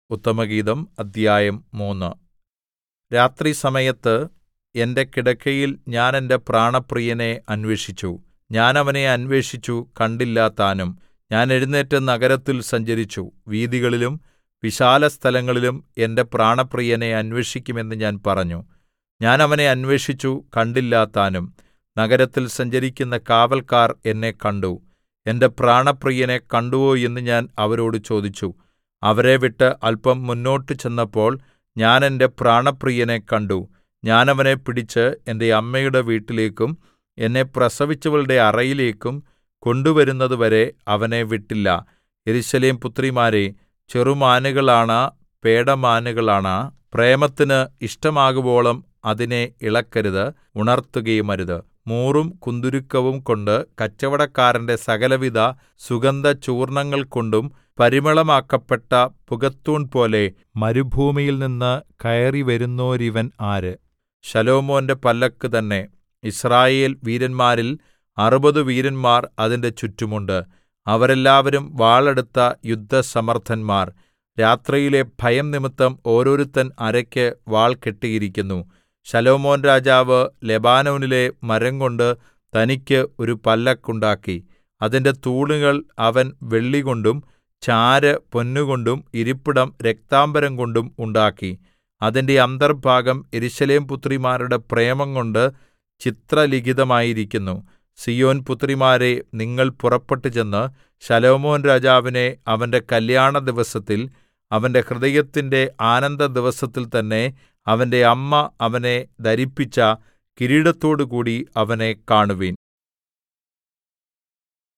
ഉത്തമഗീതം അദ്ധ്യായം മൂന്ന് രാത്രിസമയത്ത് എന്റെ കിടക്കയിൽ ഞാൻ എന്റെ പ്രാണപ്രിയനെ അന്വേഷിച്ചു ഞാൻ അവനെ അന്വേഷിച്ചു കണ്ടില്ലതാനും ഞാൻ എഴുന്നേറ്റ് നഗരത്തിൽ സഞ്ചരിച്ചു വീഥികളിലും വിശാലസ്ഥലങ്ങളിലും എന്റെ പ്രാണപ്രിയനെ അന്വേഷിക്കും എന്ന് ഞാൻ പറഞ്ഞു ഞാൻ അവനെ അന്വേഷിച്ചു കണ്ടില്ലതാനും നഗരത്തിൽ സഞ്ചരിക്കുന്ന കാവല്ക്കാർ എന്നെ കണ്ടു എന്റെ പ്രാണപ്രിയനെ കണ്ടുവോ എന്ന് ഞാൻ അവരോട് ചോദിച്ചു അവരെ വിട്ട് അല്പം മുന്നോട്ട് ചെന്നപ്പോൾ ഞാൻ എന്റെ പ്രാണപ്രിയനെ കണ്ടു ഞാൻ അവനെ പിടിച്ച് എന്റെ അമ്മയുടെ വീട്ടിലേക്കും എന്നെ പ്രസവിച്ചവളുടെ അറയിലേക്കും കൊണ്ടുവരുന്നതുവരെ അവനെ വിട്ടില്ല യെരൂശലേം പുത്രിമാരേ ചെറുമാനുകളാണ പേടമാനുകളാണ പ്രേമത്തിന് ഇഷ്ടമാകുവോളം അതിനെ ഇളക്കരുത് ഉണർത്തുകയുമരുത് മൂറും കുന്തുരുക്കവും കൊണ്ട് കച്ചവടക്കാരന്റെ സകലവിധ സുഗന്ധചൂർണ്ണങ്ങൾ കൊണ്ടും പരിമളമാക്കപ്പെട്ട പുകത്തൂൺപോലെ മരുഭൂമിയിൽനിന്ന് കയറിവരുന്നോരിവൻ ആര് ശലോമോന്റെ പല്ലക്ക് തന്നെ യിസ്രായേൽ വീരന്മാരിൽ അറുപത് വീരന്മാർ അതിന്റെ ചുറ്റുമുണ്ട് അവരെല്ലാവരും വാളെടുത്ത യുദ്ധസമർത്ഥന്മാർ രാത്രിയിലെ ഭയം നിമിത്തം ഓരോരുത്തൻ അരയ്ക്ക് വാൾ കെട്ടിയിരിക്കുന്നു ശലോമോൻ രാജാവ് ലെബാനോനിലെ മരംകൊണ്ട് തനിക്ക് ഒരു പല്ലക്കുണ്ടാക്കി അതിന്റെ തൂണുകൾ അവൻ വെള്ളികൊണ്ടും ചാര് പൊന്നുകൊണ്ടും ഇരിപ്പിടം രക്താംബരം കൊണ്ടും ഉണ്ടാക്കി അതിന്റെ അന്തർഭാഗം യെരൂശലേം പുത്രിമാരുടെ പ്രേമംകൊണ്ട് ചിത്രലിഖിതമായിരിക്കുന്നു സീയോൻ പുത്രിമാരേ നിങ്ങൾ പുറപ്പെട്ടു ചെന്ന് ശലോമോൻ രാജാവിനെ അവന്റെ കല്യാണദിവസത്തിൽ അവന്റെ ഹൃദയത്തിന്റെ ആനന്ദദിവസത്തിൽ തന്നെ അവന്റെ അമ്മ അവനെ ധരിപ്പിച്ച കിരീടത്തോടുകൂടി അവനെ കാണുവിൻ